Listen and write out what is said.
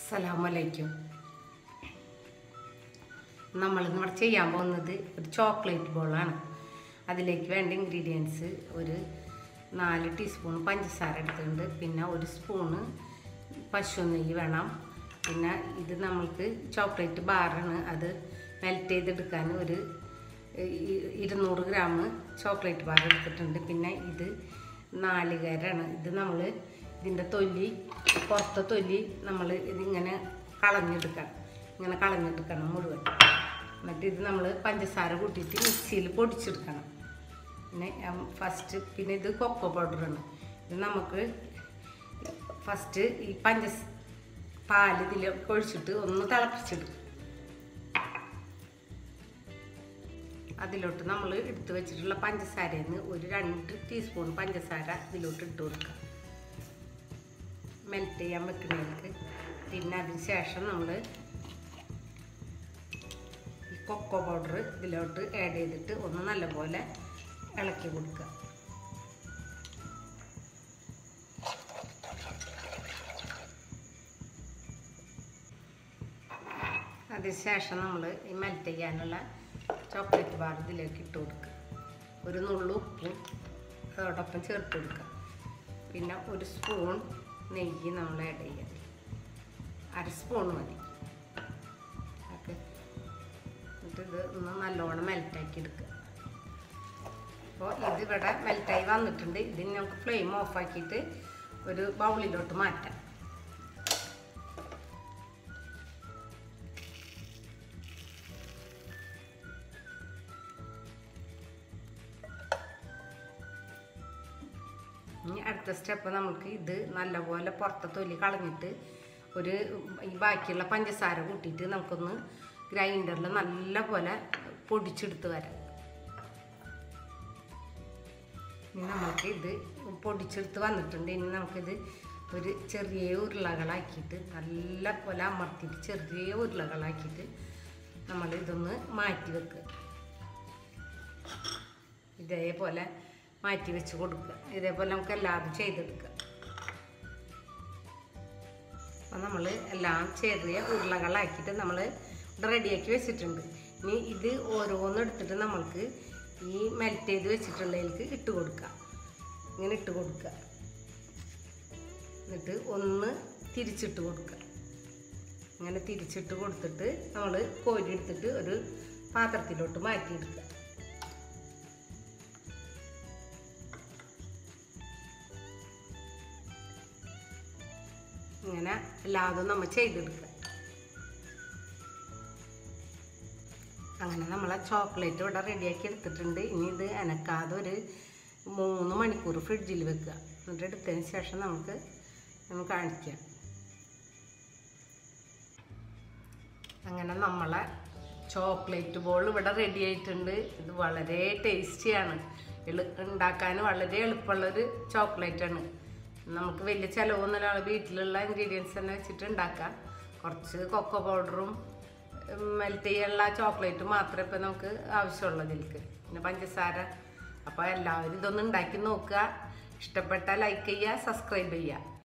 അസ്സലാമലൈക്കും നമ്മളിന്ന് ഇവിടെ ചെയ്യാൻ പോകുന്നത് ഒരു ചോക്ലേറ്റ് ബോളാണ് അതിലേക്ക് വേണ്ട ഇൻഗ്രീഡിയൻസ് ഒരു നാല് ടീസ്പൂൺ പഞ്ചസാര എടുത്തിട്ടുണ്ട് പിന്നെ ഒരു സ്പൂണ് പശു നെയ്യ് വേണം പിന്നെ ഇത് നമ്മൾക്ക് ചോക്ലേറ്റ് ബാറാണ് അത് മെൽറ്റ് ചെയ്തെടുക്കാൻ ഒരു ഇ- ഇരുന്നൂറ് ഗ്രാം ചോക്ലേറ്റ് ബാർ എടുത്തിട്ടുണ്ട് പിന്നെ ഇത് നാളികേരാണ് ഇത് നമ്മൾ ഇതിൻ്റെ തൊലി പുറത്തെ തൊലി നമ്മൾ ഇതിങ്ങനെ കളഞ്ഞെടുക്കണം ഇങ്ങനെ കളഞ്ഞെടുക്കണം മുഴുവൻ എന്നിട്ട് ഇത് നമ്മൾ പഞ്ചസാര കൂട്ടിയിട്ട് മിക്സിയിൽ പൊടിച്ചെടുക്കണം പിന്നെ ഫസ്റ്റ് പിന്നെ ഇത് കൊക്കോ പൗഡറാണ് ഇത് നമുക്ക് ഫസ്റ്റ് ഈ പഞ്ചസ് പാൽ ഇതിൽ ഒഴിച്ചിട്ട് ഒന്ന് തിളപ്പിച്ചെടുക്കും അതിലോട്ട് നമ്മൾ എടുത്തു വെച്ചിട്ടുള്ള പഞ്ചസാരയിൽ നിന്ന് ഒരു രണ്ട് ടീസ്പൂൺ പഞ്ചസാര ഇതിലോട്ട് ഇട്ട് കൊടുക്കുക മെൽറ്റ് ചെയ്യാൻ വെക്കുന്നതിലേക്ക് പിന്നെ അതിന് ശേഷം നമ്മൾ ഈ കൊക്കോ പൗഡർ ഇതിലോട്ട് ആഡ് ചെയ്തിട്ട് ഒന്ന് നല്ലപോലെ ഇളക്കി കൊടുക്കുക അതിനുശേഷം നമ്മൾ ഈ മെൽറ്റ് ചെയ്യാനുള്ള ചോക്ലേറ്റ് ബാർ ഇതിലേക്ക് ഇട്ട് കൊടുക്കുക ഒരു നുള്ളു ഉപ്പും അതോടൊപ്പം ചേർത്ത് കൊടുക്കുക പിന്നെ ഒരു സ്പൂൺ നെയ്യ് നമ്മൾ ആഡ് ചെയ്യുക അര സ്പൂൺ മതി ഓക്കെ എന്നിട്ട് ഇത് ഒന്ന് നല്ലോണം മെൽറ്റാക്കി എടുക്കുക അപ്പോൾ ഇത് ഇവിടെ മെൽറ്റായി വന്നിട്ടുണ്ട് ഇതിന് നമുക്ക് ഫ്ലെയിം ഓഫാക്കിയിട്ട് ഒരു ബൗളിലോട്ട് മാറ്റാം ഇനി അടുത്ത സ്റ്റെപ്പ് നമുക്ക് ഇത് നല്ലപോലെ പുറത്തെ തൊലി കളഞ്ഞിട്ട് ഒരു ഈ ബാക്കിയുള്ള പഞ്ചസാര കൂട്ടിയിട്ട് നമുക്കൊന്ന് ഗ്രൈൻഡറിൽ നല്ലപോലെ പൊടിച്ചെടുത്ത് വരാം ഇനി നമുക്ക് ഇത് പൊടിച്ചെടുത്ത് വന്നിട്ടുണ്ട് ഇനി നമുക്കിത് ഒരു ചെറിയ ഉരുളകളാക്കിയിട്ട് നല്ല പോലെ അമർത്തിയിട്ട് ചെറിയ ഉരുളകളാക്കിയിട്ട് നമ്മൾ ഇതൊന്ന് മാറ്റി വെക്കുക ഇതേപോലെ മാറ്റി വെച്ച് കൊടുക്കുക ഇതേപോലെ നമുക്ക് എല്ലാതും ചെയ്തെടുക്കുക അപ്പം നമ്മൾ എല്ലാം ചെറിയ ഉരുളകളാക്കിയിട്ട് നമ്മൾ ഇവിടെ റെഡിയാക്കി വെച്ചിട്ടുണ്ട് ഇനി ഇത് ഓരോന്നും എടുത്തിട്ട് നമ്മൾക്ക് ഈ മെൽറ്റ് ചെയ്ത് വെച്ചിട്ടുള്ളതിലേക്ക് ഇട്ട് കൊടുക്കുക ഇങ്ങനെ ഇട്ട് കൊടുക്കുക എന്നിട്ട് ഒന്ന് തിരിച്ചിട്ട് കൊടുക്കുക ഇങ്ങനെ തിരിച്ചിട്ട് കൊടുത്തിട്ട് നമ്മൾ കോരി എടുത്തിട്ട് ഒരു പാത്രത്തിലോട്ട് മാറ്റിയെടുക്കുക ഇങ്ങനെ എല്ലാതും നമ്മൾ ചെയ്തെടുക്കുക അങ്ങനെ നമ്മളെ ചോക്ലേറ്റ് ഇവിടെ റെഡിയാക്കി എടുത്തിട്ടുണ്ട് ഇനി ഇത് അനക്കാതെ ഒരു മൂന്ന് മണിക്കൂർ ഫ്രിഡ്ജിൽ വെക്കുക എന്നിട്ട് എടുത്തതിന് ശേഷം നമുക്ക് നമുക്ക് കാണിക്കാം അങ്ങനെ നമ്മളെ ചോക്ലേറ്റ് ബോൾ ഇവിടെ റെഡി ആയിട്ടുണ്ട് ഇത് വളരെ ടേസ്റ്റിയാണ് എളു ഉണ്ടാക്കാൻ വളരെ എളുപ്പമുള്ളൊരു ചോക്ലേറ്റാണ് നമുക്ക് വലിയ ചിലവൊന്നുമില്ല വീട്ടിലുള്ള ഇൻഗ്രീഡിയൻസ് തന്നെ വെച്ചിട്ട് ഉണ്ടാക്കാം കുറച്ച് കൊക്കോ പൗഡറും മെൽറ്റ് ചെയ്യാനുള്ള ചോക്ലേറ്റ് മാത്രമേ ഇപ്പം നമുക്ക് ആവശ്യമുള്ളൂ ഇതിലേക്ക് പിന്നെ പഞ്ചസാര അപ്പോൾ എല്ലാവരും ഇതൊന്ന് ഉണ്ടാക്കി നോക്കുക ഇഷ്ടപ്പെട്ടാൽ ലൈക്ക് ചെയ്യുക സബ്സ്ക്രൈബ് ചെയ്യുക